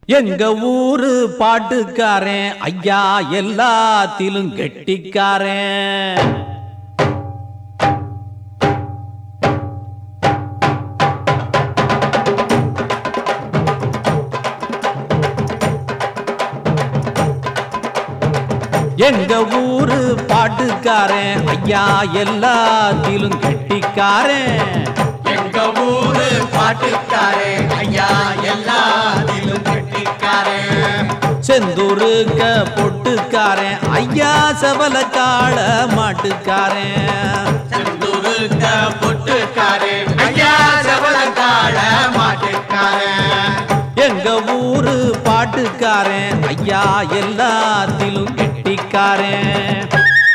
எங்க ஊரு பாட்டுக்காரன் ஐயா எல்லாத்திலும் கெட்டிக்காரன் எங்க ஊரு பாட்டுக்காரன் ஐயா எல்லாத்திலும் கெட்டிக்காரன் எங்க ஊரு பாட்டுக்காரே ஐயா எல்லாத்திலும் கெட்டிக்காரே செந்தூருக்க பொட்டுக்காரன் ஐயா செவல காள மாட்டுக்காரன் செந்தூருக்க பொட்டுக்காரே ஐயா செவலக்கால மாட்டுக்காரே எங்க ஊரு பாட்டுக்காரன் ஐயா எல்லாத்திலும் கெட்டிக்காரன்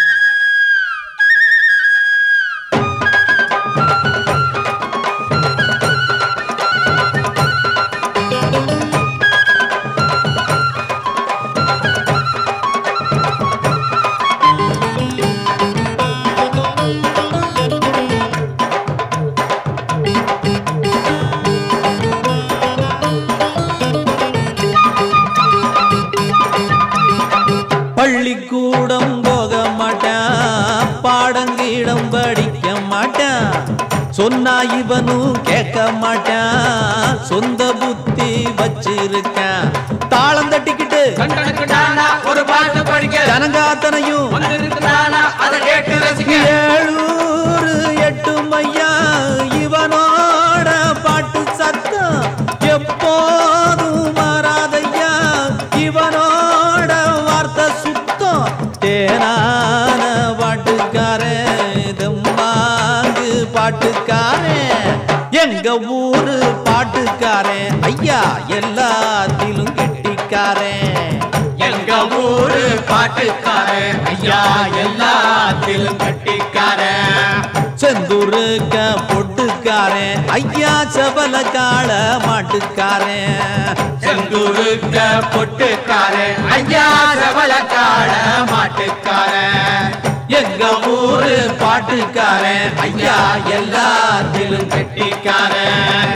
பள்ளிக்கூடம் போக மாட்டான் பாடங்கீடம் படிக்க மாட்டான் சொன்னா இவனும் கேட்க மாட்டான் சொந்த புத்தி வச்சிருக்கான் தாளம் தட்டிக்கிட்டு கண்டனுக்கு நானா ஒரு பாட்டு படிக்க ஜனங்காத்தனையும் வந்திருக்கு நானா அதை கேட்டு ரசிக்க ஏழூரு எட்டு மையா இவனோட பாட்டு சத்தம் எப்போதும் மாறாதையா இவனோட வார்த்தை சுத்தம் தேனான பாட்டுக்காரன் தெம்மாங்கு பாட்டுக்காரன் எங்க ஊரு பாட்டுக்காரன் ஐயா எல்லாத்திலும் கெட்டிக்காரன் எங்க ஊரு பாட்டுக்காரே ஐயா எல்லாத்திலும் கெட்டிக்காரே செந்தூருக்க பொட்டுக்காரன் ஐயா செவல காள மாட்டுக்காரன் செந்தூருக்க பொட்டுக்காரே ஐயா செவலக்கால மாட்டுக்காரே எங்க ஊரு பாட்டுக்காரன் ஐயா எல்லாத்திலும் கெட்டிக்காரன்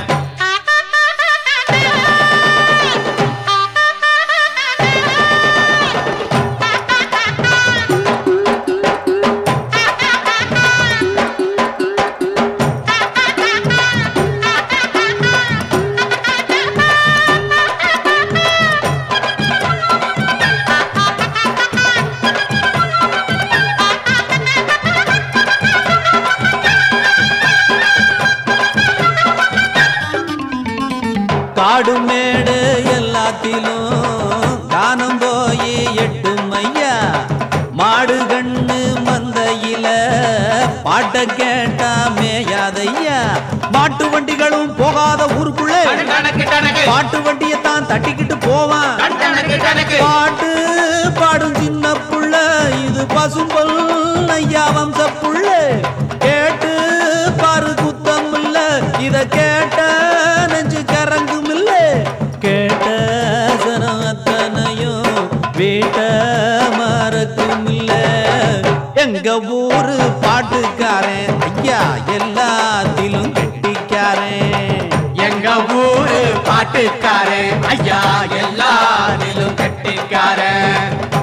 காடு மேடு எல்லாத்திலும் காணம் போய் எட்டு மையா மாடு கண்ணு மந்தையில பாட்ட கேட்டா மேயாதையா மாட்டு வண்டிகளும் போகாத ஊருக்குள்ளே கணக்கு கணக்கு பாட்டு வண்டியை தான் தட்டிக்கிட்டு போவான் கணக்கு கணக்கு பாட்டு பாடும் சின்ன புள்ள இது பசும்பொல் ஐயா வம்ச புள்ள கேட்டு பாரு குத்தம் இல்ல இத கேட்ட நெஞ்சு கரங்கும் இல்ல கேட்ட சனம் அத்தனையும் வீட்ட மறக்கும் இல்ல எங்க ஊரு பாட்டுக்காரன் ஐயா எல்லாத்திலும் கெட்டிக்காரன் எங்க ஊரு பாட்டுக்காரே ஐயா எல்லாரிலும் கெட்டிக்காரே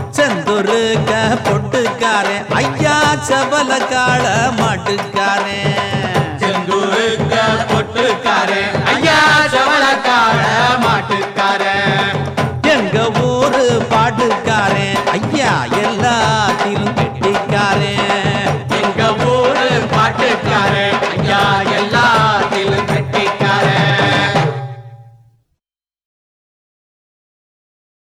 செந்தூருக்க பொட்டுக்காரன் ஐயா செவல காள மாட்டுக்காரன்